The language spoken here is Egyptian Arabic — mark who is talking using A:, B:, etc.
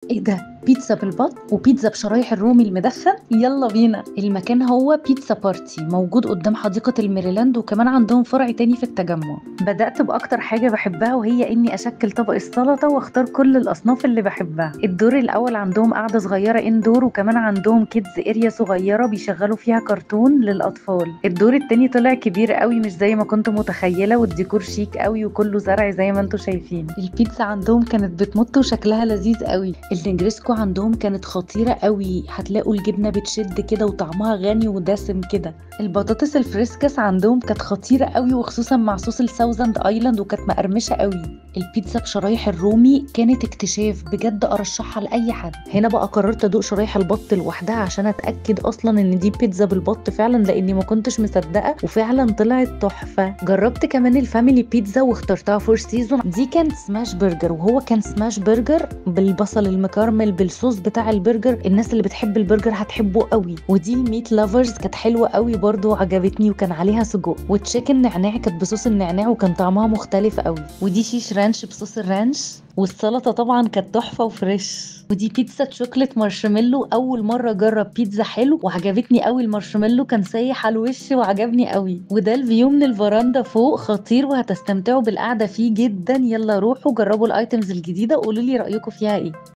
A: ايه ده بيتزا بالبط وبيتزا بشرايح الرومي المدخن يلا بينا المكان هو بيتزا بارتي موجود قدام حديقة الميريلاند وكمان عندهم فرع تاني في التجمع بدأت بأكتر حاجة بحبها وهي إني أشكل طبق السلطة وأختار كل الأصناف اللي بحبها الدور الأول عندهم قاعدة صغيرة اندور وكمان عندهم كيدز اريا صغيرة بيشغلوا فيها كرتون للأطفال الدور التاني طلع كبير قوي مش زي ما كنت متخيلة والديكور شيك قوي وكله زرع زي ما انتم شايفين البيتزا عندهم كانت بتمط وشكلها لذيذ قوي النجريسكو عندهم كانت خطيرة قوي هتلاقوا الجبنة بتشد كده وطعمها غني ودسم كده البطاطس الفريسكس عندهم كانت خطيرة قوي وخصوصا مع صوص الساوزند ايلاند وكانت مقرمشة قوي البيتزا بشرايح الرومي كانت اكتشاف بجد ارشحها لاي حد هنا بقى قررت ادوق شرايح البط لوحدها عشان اتاكد اصلا ان دي بيتزا بالبط فعلا لاني ما كنتش مصدقه وفعلا طلعت تحفه جربت كمان الفاميلي بيتزا واخترتها فور سيزون دي كانت سماش برجر وهو كان سماش برجر بالبصل المكرمل بالصوص بتاع البرجر الناس اللي بتحب البرجر هتحبه قوي ودي الميت لافرز كانت حلوه قوي برضو عجبتني وكان عليها سجق والتشيكن نعناع كانت بصوص النعناع وكان طعمها مختلف قوي ودي شيش رانش بصوص الرانش والسلطه طبعا كانت تحفه وفريش ودي بيتزا شوكليت مارشميلو اول مره اجرب بيتزا حلو وعجبتني قوي المارشميلو كان سايح على الوش وعجبني قوي وده الفيو من الفراندا فوق خطير وهتستمتعوا بالقعده فيه جدا يلا روحوا جربوا الايتمز الجديده وقولوا لي رايكم فيها ايه